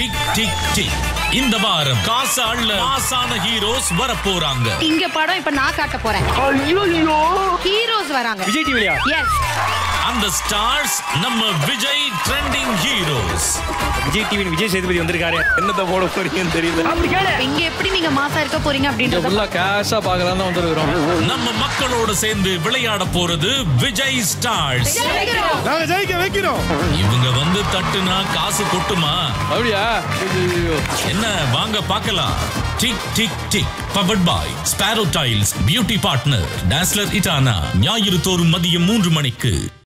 tick tick tick இந்த வாரம் காசு அள்ள மாசான ஹீரோஸ் வரப்போறாங்க இங்க படம் இப்ப நான் காட்ட போறேன் ஹீரோஸ் வராங்க விஜய் டிவிலியா எஸ் அந்த ஸ்டார்ஸ் நம்ம Vijay trending heroes Vijay TV Vijay Sethupathi வந்திருக்காரு என்னத்தை போட போறீங்கன்னு தெரியல இங்க எப்படி நீங்க மாசா இருக்க போறீங்க அப்படின்றத ஃபுல்லா கேஷா பார்க்கலாம் தான் வந்துருக்கிறோம் நம்ம மக்களோட சேர்ந்து விளையாட போறது விஜய் ஸ்டார்ஸ் நாங்க ஜெயிக்க வைக்கிறோம் இவங்க வந்து தட்டுனா காசு கொட்டுமா அப்படியா ஐயோ என்ன வாங்க பார்க்கலாம் tick tick tick powered by sparrow tiles beauty partner dazzler இட்டானா ஞாயிறு தோறும் மதியம் மூன்று மணிக்கு